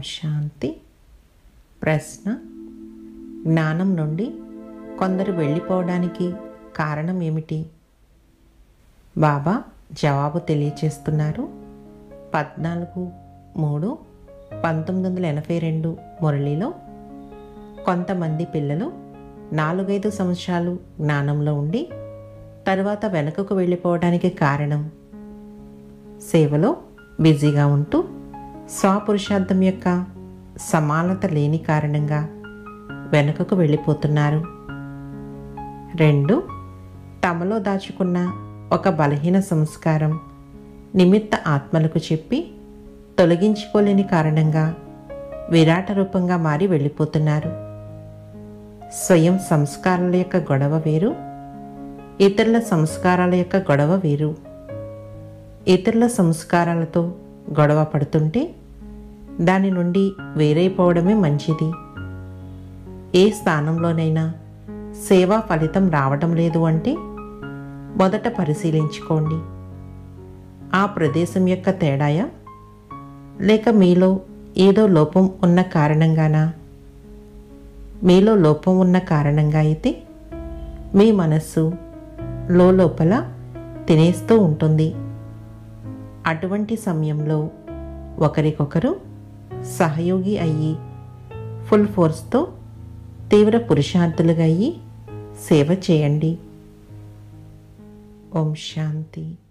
శాంతి ప్రశ్న జ్ఞానం నుండి కొందరు వెళ్ళిపోవడానికి కారణం ఏమిటి బాబా జవాబు తెలియచేస్తున్నారు పద్నాలుగు మూడు పంతొమ్మిది వందల ఎనభై రెండు మురళిలో కొంతమంది పిల్లలు నాలుగైదు సంవత్సరాలు జ్ఞానంలో ఉండి తరువాత వెనుకకు వెళ్ళిపోవడానికి కారణం సేవలో బిజీగా ఉంటూ స్వపురుషార్థం యొక్క సమానత లేని కారణంగా వెనుకకు వెళ్ళిపోతున్నారు రెండు తమలో దాచుకున్న ఒక బలహీన సంస్కారం నిమిత్త ఆత్మలకు చెప్పి తొలగించుకోలేని కారణంగా విరాట రూపంగా మారి వెళ్ళిపోతున్నారు స్వయం సంస్కారాల యొక్క గొడవ వేరు ఇతరుల సంస్కారాల యొక్క గొడవ వేరు ఇతరుల సంస్కారాలతో గొడవ పడుతుంటే దాని నుండి వేరైపోవడమే మంచిది ఏ స్థానంలోనైనా సేవా ఫలితం రావడం లేదు అంటే మొదట పరిశీలించుకోండి ఆ ప్రదేశం యొక్క తేడాయా లేక మీలో ఏదో లోపం ఉన్న కారణంగానా మీలో లోపం ఉన్న కారణంగా అయితే మీ మనస్సు లోపల తినేస్తూ ఉంటుంది అటువంటి సమయంలో ఒకరికొకరు సహయోగి అయ్యి ఫుల్ ఫోర్స్తో తీవ్ర పురుషార్థులుగా అయ్యి సేవ చేయండి ఓం శాంతి